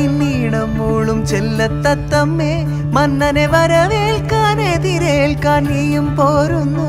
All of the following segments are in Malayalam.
ഓണപ്പാട്ടിൻ നീണം മൂളും ചെല്ലത്തത്തമ്മേ മന്നനെ വരവേൽക്കാൻ എതിരേൽക്കാൻ നീയും പോരുന്നു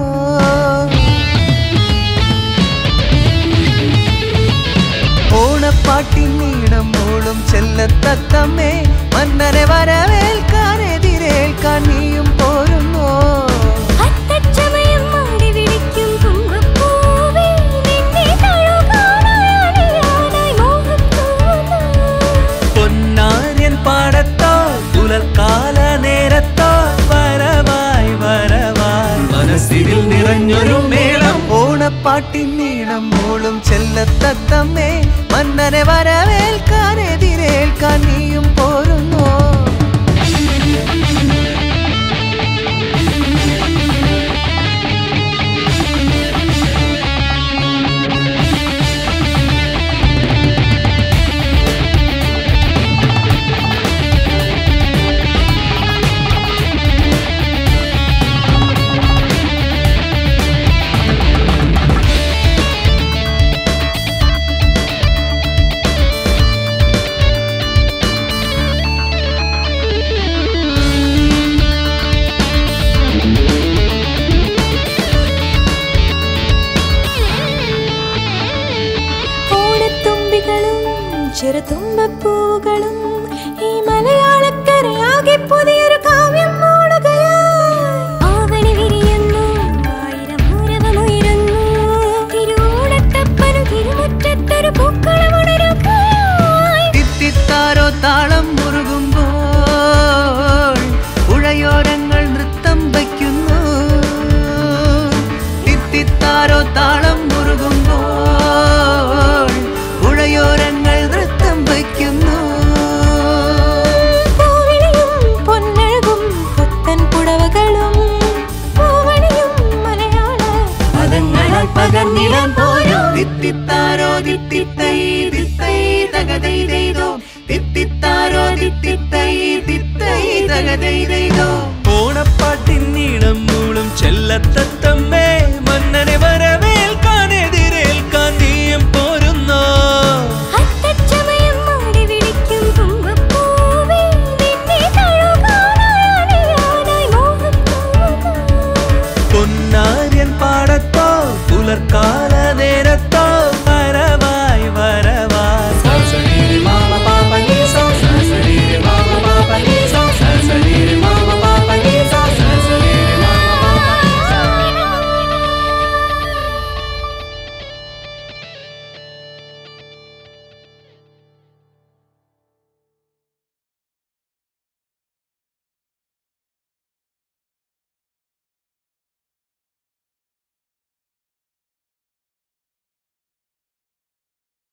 ഓണപ്പാട്ടിൻ നീണം മൂളും ചെല്ലത്തത്തമ്മേ മന്നനെ വരവേൽക്കാൻ എതിരേൽക്കാൻ നീയും പോരുന്നു അത്തച്ചമയം മാടി വിളിക്കും കുങ്കുമപ്പൂവേ, നിന്നെ തഴുകാനായി മോഹത്തോന്നു. പൊന്നാര്യൻ പാടത്തോ പുലർക്കാല നേരത്തോ വരവായി വരവായി മനസ്സിൽ നിറഞ്ഞൊരു മേളം ഓണപ്പാട്ടിൻ നീണം മൂളും ചെല്ലത്തത്തമ്മേ മന്നനെ വരവേൽക്കാൻ എതിരേൽക്കാൻ നീയും പോരുന്നു ഓണത്തുമ്പികളും ചെറുതുമ്പപ്പൂവുകളും ഈ മലയാളക്കരയാകെ പുതിയൊരു കാവ്യം മൂളുകയായി ആവണി വിരിയുന്നു ആയിരം ഉരവമുയരുന്നു തിരുവോണത്തപ്പനു തിരുമുറ്റത്തൊരു പൂക്കളമുണരുകയായി തിത്തിത്താരോ താളം മുറുകുമ്പോൾ പുഴയോരങ്ങൾ നൃത്തം വയ്ക്കുന്നു തിത്തിത്താരോ താളം മുറുകുമ്പോൾ പുഴയോരങ്ങൾ നൃത്തം വയ്ക്കുന്നു പൂവിളിയും പൊന്നഴകും പുത്തൻ പുടവകളും പൂവണിയും മലയാള പദങ്ങളാൽ പകർന്നിടാൻ പോരോ തിത്തിത്താരോ തിത്തിത്തൈ തിത്തൈ തകതൈ ചെയ്തോ തിത്തിത്താരോ തിത്തിത്തൈ തിത്തൈ തകതൈ ചെയ്തോ ഓണപ്പാട്ടിൻ നീളം മൂളും ചെല്ലത്തത്ത